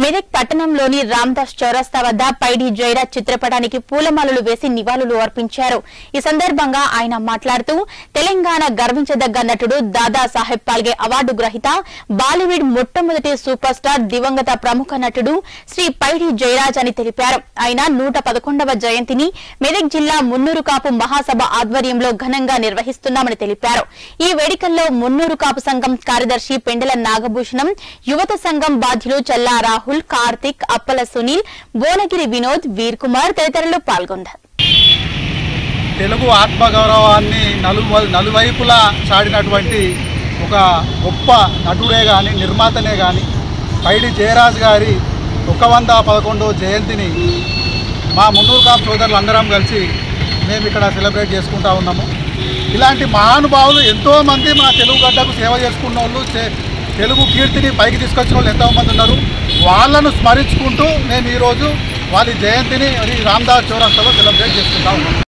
మెదక్ పట్టణంలోని రామ్దాస్ చౌరస్తా వద్ద పైడి జయరాజ్ చిత్రపటానికి పూలమాలలు వేసి నివాళులు అర్పించారు ఈ సందర్భంగా ఆయన మాట్లాడుతూ తెలంగాణ గర్వించదగ్గ నటుడు దాదా సాహెబ్ పాల్గే అవార్డు గ్రహీత బాలీవుడ్ మొట్టమొదటి సూపర్ స్టార్ దివంగత ప్రముఖ నటుడు శ్రీ పైడి జయరాజ్ అని తెలిపారు ఆయన నూట పదకొండవ జయంతిని మెదక్ జిల్లా మున్నూరు కాపు మహాసభ ఆధ్వర్యంలో ఘనంగా నిర్వహిస్తున్నామని తెలిపారు ఈ వేడుకల్లో మున్నూరు కాపు సంఘం కార్యదర్శి పెండెల నాగభూషణం యువత సంఘం బాధ్యులు చల్లా రాహుల్ కార్తిక్ అప్పల సునీల్ భువనగిరి వినోద్ వీర్ కుమార్ తదితరులు పాల్గొన్నారు తెలుగు ఆత్మగౌరవాన్ని నలు నలువైపులా చాడినటువంటి ఒక గొప్ప నటుడే కానీ నిర్మాతనే కానీ పైడి జయరాజ్ గారి ఒక వంద పదకొండవ జయంతిని మా మున్నూరు కాపు సోదరులు అందరం కలిసి మేము ఇక్కడ సెలబ్రేట్ చేసుకుంటా ఉన్నాము ఇలాంటి మహానుభావులు ఎంతోమంది మా తెలుగు గడ్డకు సేవ చేసుకున్న వాళ్ళు చే- తెలుగు కీర్తిని పైకి తీసుకొచ్చిన వాళ్ళు ఎంతోమంది ఉన్నారు వాళ్ళను స్మరించుకుంటూ మేము ఈరోజు వాళ్ళ జయంతిని రామ్దాస్ చౌరస్తాలో సెలబ్రేట్ చేసుకుంటా ఉన్నాం